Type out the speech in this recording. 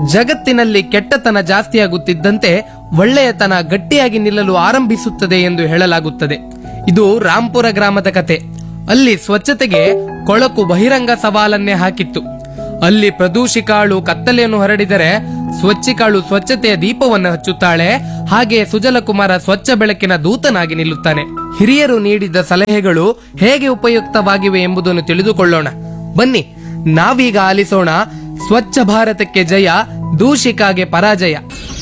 ಜಗತ್ತಿನಲ್ಲಿ ಕೆಟ್ಟತನ ಜಾಸ್ತಿಯಾಗುತ್ತಿದ್ದಂತೆ ಒಳ್ಳೆಯತನ ಗಟ್ಟಿಯಾಗಿ ನಿಲ್ಲಲು ಆರಂಭಿಸುತ್ತದೆ ಎಂದು ಹೇಳಲಾಗುತ್ತದೆ ಇದು ರಾಂಪುರ ಗ್ರಾಮದ ಕತೆ ಅಲ್ಲಿ ಸ್ವಚ್ಛತೆಗೆ ಕೊಳಕು ಬಹಿರಂಗ ಸವಾಲನ್ನೇ ಹಾಕಿತ್ತು ಅಲ್ಲಿ ಪ್ರದೂಷಿಕಾಳು ಕತ್ತಲೆಯನ್ನು ಹರಡಿದರೆ ಸ್ವಚ್ಛಿಕಾಳು ಸ್ವಚ್ಛತೆಯ ದೀಪವನ್ನು ಹಚ್ಚುತ್ತಾಳೆ ಹಾಗೆ ಸುಜಲಕುಮಾರ ಸ್ವಚ್ಛ ಬೆಳಕಿನ ದೂತನಾಗಿ ನಿಲ್ಲುತ್ತಾನೆ ಹಿರಿಯರು ನೀಡಿದ ಸಲಹೆಗಳು ಹೇಗೆ ಉಪಯುಕ್ತವಾಗಿವೆ ಎಂಬುದನ್ನು ತಿಳಿದುಕೊಳ್ಳೋಣ ಬನ್ನಿ ನಾವೀಗ ಆಲಿಸೋಣ ಸ್ವಚ್ಛ ಭಾರತಕ್ಕೆ ಜಯ ದೂಷಿಕಾಗೆ ಪರಾಜಯ